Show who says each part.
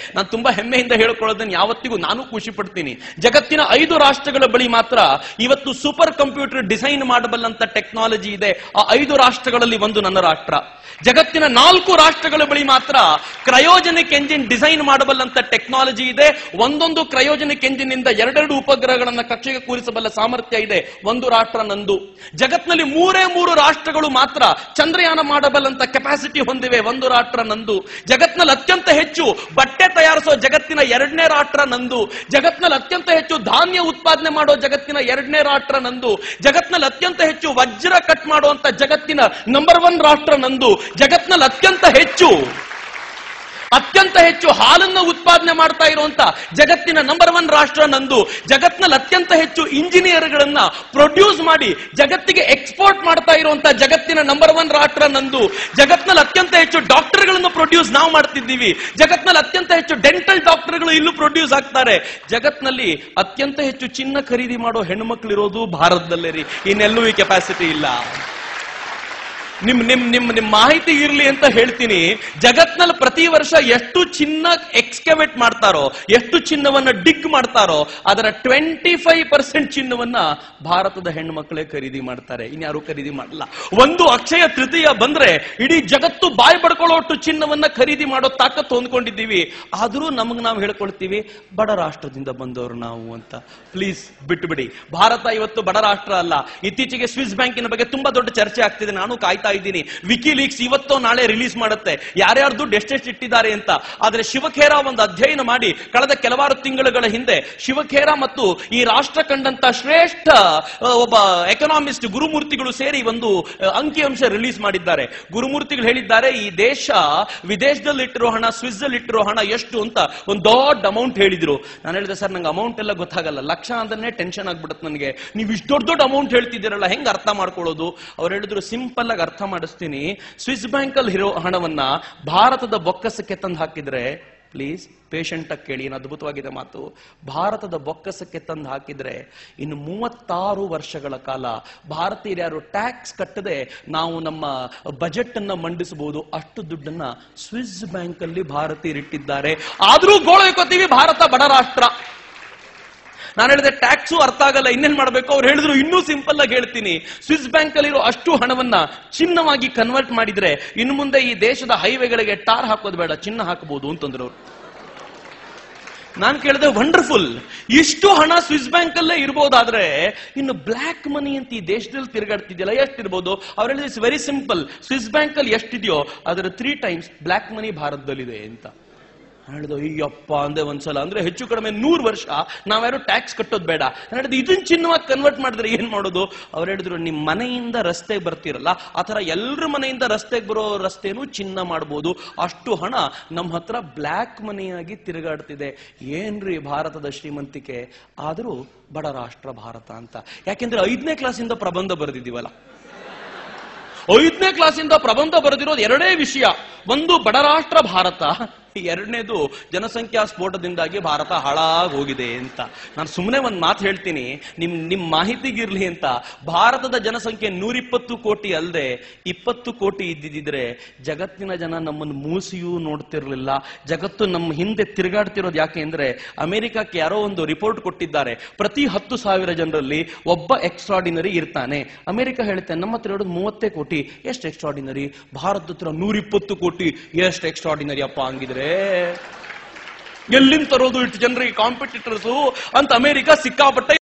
Speaker 1: ನಾನು ತುಂಬಾ ಹೆಮ್ಮೆಯಿಂದ ಹೇಳ್ಕೊಳ್ಳೋದನ್ನ ಯಾವತ್ತಿಗೂ ನಾನು ಖುಷಿ ಪಡ್ತೀನಿ ಜಗತ್ತಿನ ಐದು ರಾಷ್ಟ್ರಗಳ ಬಳಿ ಮಾತ್ರ ಇವತ್ತು ಸೂಪರ್ ಕಂಪ್ಯೂಟರ್ ಡಿಸೈನ್ ಮಾಡಬಲ್ಲಂತ ಟೆಕ್ನಾಲಜಿ ಇದೆ ಆ ಐದು ರಾಷ್ಟ್ರಗಳಲ್ಲಿ ಒಂದು ನನ್ನ ರಾಷ್ಟ್ರ ಜಗತ್ತಿನ ನಾಲ್ಕು ರಾಷ್ಟ್ರಗಳ ಬಳಿ ಮಾತ್ರ ಕ್ರಯೋಜನಿಕ್ ಎಂಜಿನ್ ಡಿಸೈನ್ ಮಾಡಬಲ್ಲಂತ ಟೆಕ್ನಾಲಜಿ ಇದೆ ಒಂದೊಂದು ಕ್ರಯೋಜನಿಕ್ ಎಂಜಿನ್ ಇಂದ ಎರಡೆರಡು ಉಪಗ್ರಹಗಳನ್ನ ಕಕ್ಷೆಗೆ ಕೂರಿಸಬಲ್ಲ ಸಾಮರ್ಥ್ಯ ಇದೆ ಒಂದು ರಾಷ್ಟ್ರ ನಂದು ಜಗತ್ನಲ್ಲಿ ಮೂರೇ ಮೂರು ರಾಷ್ಟ್ರಗಳು ಮಾತ್ರ ಚಂದ್ರಯಾನ ಮಾಡಬಲ್ಲಂತ ಕೆಪಾಸಿಟಿ ಹೊಂದಿವೆ ಒಂದು ರಾಷ್ಟ್ರ ನಂದು ಜಗತ್ನಲ್ಲಿ ಅತ್ಯಂತ ಹೆಚ್ಚು ಬಟ್ಟೆ ತಯಾರಿಸೋ ಜಗತ್ತಿನ ಎರಡನೇ ರಾಷ್ಟ್ರ ನಂದು ಜಗತ್ನಲ್ಲಿ ಅತ್ಯಂತ ಹೆಚ್ಚು ಧಾನ್ಯ ಉತ್ಪಾದನೆ ಮಾಡೋ ಜಗತ್ತಿನ ಎರಡನೇ ರಾಷ್ಟ್ರ ನಂದು ಜಗತ್ನಲ್ಲಿ ಅತ್ಯಂತ ಹೆಚ್ಚು ವಜ್ರ ಕಟ್ ಮಾಡುವಂತ ಜಗತ್ತಿನ ನಂಬರ್ ಒನ್ ರಾಷ್ಟ್ರ ನಂದು ಜಗತ್ನಲ್ಲಿ ಅತ್ಯಂತ ಹೆಚ್ಚು ಅತ್ಯಂತ ಹೆಚ್ಚು ಹಾಲನ್ನು ಉತ್ಪಾದನೆ ಮಾಡ್ತಾ ಇರುವಂತ ಜಗತ್ತಿನ ನಂಬರ್ ಒನ್ ರಾಷ್ಟ್ರ ನಂದು ಜಗತ್ನಲ್ಲಿ ಅತ್ಯಂತ ಹೆಚ್ಚು ಇಂಜಿನಿಯರ್ಗಳನ್ನ ಪ್ರೊಡ್ಯೂಸ್ ಮಾಡಿ ಜಗತ್ತಿಗೆ ಎಕ್ಸ್ಪೋರ್ಟ್ ಮಾಡ್ತಾ ಇರುವಂತ ಜಗತ್ತಿನ ನಂಬರ್ ಒನ್ ರಾಷ್ಟ್ರ ನಂದು ಜಗತ್ನಲ್ಲಿ ಅತ್ಯಂತ ಹೆಚ್ಚು ಡಾಕ್ಟರ್ಗಳನ್ನು ಪ್ರೊಡ್ಯೂಸ್ ನಾವು ಮಾಡ್ತಿದ್ದೀವಿ ಜಗತ್ನಲ್ಲಿ ಅತ್ಯಂತ ಹೆಚ್ಚು ಡೆಂಟಲ್ ಡಾಕ್ಟರ್ಗಳು ಇಲ್ಲೂ ಪ್ರೊಡ್ಯೂಸ್ ಆಗ್ತಾರೆ ಜಗತ್ನಲ್ಲಿ ಅತ್ಯಂತ ಹೆಚ್ಚು ಚಿನ್ನ ಖರೀದಿ ಮಾಡೋ ಹೆಣ್ಮಕ್ಳು ಇರೋದು ಭಾರತದಲ್ಲೇ ರೀ ಇನ್ನೆಲ್ಲೂ ಈ ಕೆಪಾಸಿಟಿ ಇಲ್ಲ ನಿಮ್ ನಿಮ್ ನಿಮ್ ನಿಮ್ ಮಾಹಿತಿ ಇರ್ಲಿ ಅಂತ ಹೇಳ್ತೀನಿ ಜಗತ್ನಲ್ಲಿ ಪ್ರತಿ ವರ್ಷ ಎಷ್ಟು ಚಿನ್ನ ಎಕ್ಸ್ಕವೇಟ್ ಮಾಡ್ತಾರೋ ಎಷ್ಟು ಚಿನ್ನವನ್ನ ಡಿಗ್ ಮಾಡ್ತಾರೋ ಅದರ ಟ್ವೆಂಟಿ ಫೈವ್ ಪರ್ಸೆಂಟ್ ಚಿನ್ನವನ್ನ ಭಾರತದ ಹೆಣ್ಣು ಮಕ್ಕಳೇ ಖರೀದಿ ಮಾಡ್ತಾರೆ ಇನ್ಯಾರು ಖರೀದಿ ಮಾಡಲ್ಲ ಒಂದು ಅಕ್ಷಯ ತೃತೀಯ ಬಂದ್ರೆ ಇಡೀ ಜಗತ್ತು ಬಾಯಿ ಬಡ್ಕೊಳ್ಳೋಷ್ಟು ಚಿನ್ನವನ್ನ ಖರೀದಿ ಮಾಡೋ ತಾಕತ್ತು ಹೊಂದ್ಕೊಂಡಿದ್ದೀವಿ ಆದ್ರೂ ನಮಗ್ ನಾವು ಹೇಳ್ಕೊಳ್ತೀವಿ ಬಡ ರಾಷ್ಟ್ರದಿಂದ ಬಂದವರು ನಾವು ಅಂತ ಪ್ಲೀಸ್ ಬಿಟ್ಬಿಡಿ ಭಾರತ ಇವತ್ತು ಬಡ ರಾಷ್ಟ್ರ ಅಲ್ಲ ಇತ್ತೀಚೆಗೆ ಸ್ವಿಸ್ ಬ್ಯಾಂಕಿನ ಬಗ್ಗೆ ತುಂಬಾ ದೊಡ್ಡ ಚರ್ಚೆ ಆಗ್ತಿದೆ ನಾನು ಕಾಯ್ತಾ ಇದ್ದೀನಿ ವಿಕಿ ಲೀಕ್ಸ್ ಇವತ್ತೋ ನಾಳೆ ರಿಲೀಸ್ ಮಾಡುತ್ತೆ ಯಾರ್ಯಾರು ದುಡ್ಡು ಎಷ್ಟೆಷ್ಟು ಇಟ್ಟಿದ್ದಾರೆ ಅಂತ ಆದ್ರೆ ಶಿವಖೇರ ಒಂದು ಅಧ್ಯಯನ ಮಾಡಿ ಕಳೆದ ಕೆಲವಾರು ತಿಂಗಳುಗಳ ಹಿಂದೆ ಶಿವಖೇರ ಮತ್ತು ಈ ರಾಷ್ಟ್ರ ಕಂಡಂತ ಶ್ರೇಷ್ಠ ಆ, ಒಬ್ಬ ಎಕನಾಮಿಸ್ಟ್ ಗುರುಮೂರ್ತಿಗಳು ಸೇರಿ ಒಂದು ಆ, ಅಂಕಿಅಂಶ ರಿಲೀಸ್ ಮಾಡಿದ್ದಾರೆ ಗುರುಮೂರ್ತಿಗಳು ಹೇಳಿದ್ದಾರೆ ಈ ದೇಶ ವಿದೇಶದಲ್ಲಿ ಇಟ್ಟಿರೋ ಹಣ ಸ್ವಿಸ್ ಅಲ್ಲಿ ಇಟ್ಟಿರೋ ಹಣ ಎಷ್ಟು ಅಂತ ಒಂದು ದೊಡ್ಡ ಅಮೌಂಟ್ ಹೇಳಿದ್ರು ನಾನು ಹೇಳಿದೆ ಸರ್ ನಂಗೆ ಅಮೌಂಟ್ ಎಲ್ಲ ಗೊತ್ತಾಗಲ್ಲ ಲಕ್ಷ ಅಂದ್ರೆ ಟೆನ್ಷನ್ ಆಗ್ಬಿಡುತ್ತೆ ನನಗೆ ನೀವು ಇಷ್ಟು ದೊಡ್ಡ ದೊಡ್ಡ ಅಮೌಂಟ್ ಹೇಳ್ತಿದ್ದೀರಲ್ಲ ಹೆಂಗ್ ಅರ್ಥ ಮಾಡ್ಕೊಳ್ಳೋದು ಅವ್ರು ಹೇಳಿದ್ರು ಸಿಂಪಲ್ ಆಗಿ ಅರ್ಥ ಮಾಡಿಸ್ತೀನಿ ಸ್ವಿಸ್ ಬ್ಯಾಂಕ್ ಅಲ್ಲಿ ಇರೋ ಹಣವನ್ನ ಭಾರತದ ಬೊಕ್ಕಸಕ್ಕೆ ತಂದು ಹಾಕಿದ್ರೆ ಪ್ಲೀಸ್ ಪೇಷಂಟ್ ಆಗಿ ಕೇಳಿ ಏನು ಅದ್ಭುತವಾಗಿದೆ ಮಾತು ಭಾರತದ ಬೊಕ್ಕಸಕ್ಕೆ ತಂದು ಹಾಕಿದ್ರೆ ಇನ್ನು ಮೂವತ್ತಾರು ವರ್ಷಗಳ ಕಾಲ ಭಾರತೀಯರು ಯಾರು ಟ್ಯಾಕ್ಸ್ ಕಟ್ಟದೆ ನಾವು ನಮ್ಮ ಬಜೆಟ್ ಅನ್ನ ಮಂಡಿಸಬಹುದು ಅಷ್ಟು ದುಡ್ಡನ್ನ ಸ್ವಿಸ್ ಬ್ಯಾಂಕ್ ಅಲ್ಲಿ ಭಾರತೀಯರು ಇಟ್ಟಿದ್ದಾರೆ ಆದ್ರೂ ಗೋಳೈಕೋತೀವಿ ಭಾರತ ಬಡ ರಾಷ್ಟ್ರ ನಾನು ಹೇಳಿದೆ ಟ್ಯಾಕ್ಸು ಅರ್ಥ ಆಗಲ್ಲ ಇನ್ನೇನ್ ಮಾಡ್ಬೇಕು ಅವ್ರು ಹೇಳಿದ್ರು ಇನ್ನೂ ಸಿಂಪಲ್ ಆಗಿ ಹೇಳ್ತೀನಿ ಸ್ವಿಸ್ ಬ್ಯಾಂಕ್ ಅಲ್ಲಿರೋ ಅಷ್ಟು ಹಣವನ್ನ ಚಿನ್ನವಾಗಿ ಕನ್ವರ್ಟ್ ಮಾಡಿದ್ರೆ ಇನ್ನು ಮುಂದೆ ಈ ದೇಶದ ಹೈವೇಗಳಿಗೆ ಟಾರ್ ಹಾಕೋದು ಬೇಡ ಚಿನ್ನ ಹಾಕಬಹುದು ಅಂತಂದ್ರು ಅವ್ರು ನಾನು ಕೇಳಿದೆ ವಂಡರ್ಫುಲ್ ಇಷ್ಟು ಹಣ ಸ್ವಿಸ್ ಬ್ಯಾಂಕ್ ಅಲ್ಲೇ ಇರ್ಬೋದಾದ್ರೆ ಇನ್ನು ಬ್ಲಾಕ್ ಮನಿ ಅಂತ ಈ ದೇಶದಲ್ಲಿ ತಿರುಗಾಡ್ತಿದ್ಯಲ್ಲ ಎಷ್ಟಿರ್ಬೋದು ಅವ್ರು ಹೇಳಿದ್ರೆ it's very simple Swiss bank ಅಲ್ಲಿ ಎಷ್ಟಿದೆಯೋ ಅದರ ತ್ರೀ ಟೈಮ್ಸ್ ಬ್ಲಾಕ್ ಮನಿ ಭಾರತದಲ್ಲಿದೆ ಅಂತ ಹೇಳಿದ ಅಯ್ಯಪ್ಪ ಅಂದೆ ಒಂದ್ಸಲ ಅಂದ್ರೆ ಹೆಚ್ಚು ಕಡಿಮೆ ನೂರು ವರ್ಷ ನಾವ್ಯಾರು ಟ್ಯಾಕ್ಸ್ ಕಟ್ಟೋದು ಬೇಡ ನಾನು ಹೇಳಿದ ಇದನ್ನ ಚಿನ್ನವಾಗಿ ಕನ್ವರ್ಟ್ ಮಾಡಿದ್ರೆ ಏನ್ ಮಾಡೋದು ಅವ್ರು ಹೇಳಿದ್ರು ನಿಮ್ ಮನೆಯಿಂದ ರಸ್ತೆಗೆ ಬರ್ತಿರಲ್ಲ ಆ ತರ ಎಲ್ರ ಮನೆಯಿಂದ ರಸ್ತೆಗೆ ಬರೋ ರಸ್ತೆನೂ ಚಿನ್ನ ಮಾಡ್ಬೋದು ಅಷ್ಟು ಹಣ ನಮ್ಮ ಹತ್ರ ಬ್ಲ್ಯಾಕ್ ಮನಿಯಾಗಿ ತಿರುಗಾಡ್ತಿದೆ ಏನ್ರಿ ಭಾರತದ ಶ್ರೀಮಂತಿಕೆ ಆದರೂ ಬಡ ರಾಷ್ಟ್ರ ಭಾರತ ಅಂತ ಯಾಕೆಂದ್ರೆ ಐದನೇ ಕ್ಲಾಸಿಂದ ಪ್ರಬಂಧ ಬರೆದಿದ್ದೀವಲ್ಲ ಐದನೇ ಕ್ಲಾಸಿಂದ ಪ್ರಬಂಧ ಬರೆದಿರೋದು ಎರಡೇ ವಿಷಯ ಒಂದು ಬಡ ರಾಷ್ಟ್ರ ಭಾರತ ಎರಡನೇದು ಜನಸಂಖ್ಯಾ ಸ್ಫೋಟದಿಂದಾಗಿ ಭಾರತ ಹಾಳಾಗಿ ಹೋಗಿದೆ ಅಂತ ನಾನು ಸುಮ್ಮನೆ ಒಂದು ಮಾತು ಹೇಳ್ತೀನಿ ನಿಮ್ ನಿಮ್ ಮಾಹಿತಿಗಿರ್ಲಿ ಅಂತ ಭಾರತದ ಜನಸಂಖ್ಯೆ ನೂರಿಪ್ಪತ್ತು ಕೋಟಿ ಅಲ್ಲದೆ ಇಪ್ಪತ್ತು ಕೋಟಿ ಇದ್ದಿದ್ರೆ ಜಗತ್ತಿನ ಜನ ನಮ್ಮನ್ನು ಮೂಸಿಯೂ ನೋಡ್ತಿರ್ಲಿಲ್ಲ ಜಗತ್ತು ನಮ್ಮ ಹಿಂದೆ ತಿರುಗಾಡ್ತಿರೋದು ಯಾಕೆ ಅಂದ್ರೆ ಅಮೆರಿಕಕ್ಕೆ ಯಾರೋ ಒಂದು ರಿಪೋರ್ಟ್ ಕೊಟ್ಟಿದ್ದಾರೆ ಪ್ರತಿ ಹತ್ತು ಸಾವಿರ ಜನರಲ್ಲಿ ಒಬ್ಬ ಎಕ್ಸ್ಟ್ರಾಡಿನರಿ ಇರ್ತಾನೆ ಅಮೆರಿಕ ಹೇಳುತ್ತೆ ನಮ್ಮ ಹತ್ರ ಇರೋದು ಮೂವತ್ತೇ ಕೋಟಿ ಎಷ್ಟು ಎಕ್ಸ್ಟ್ರಾಡಿನರಿ ಭಾರತದ ಹತ್ರ ನೂರಿಪ್ಪತ್ತು ಕೋಟಿ ಎಷ್ಟು ಎಕ್ಸ್ಟ್ರಾಡಿನರಿ ಅಪ್ಪ ಹಂಗಿದ್ರೆ ಎಲ್ಲಿಂದ ತರೋದು ಇಷ್ಟು ಜನರಿಗೆ ಕಾಂಪಿಟೇಟರ್ಸು ಅಂತ ಅಮೆರಿಕ ಸಿಕ್ಕಾಪಟ್ಟೆ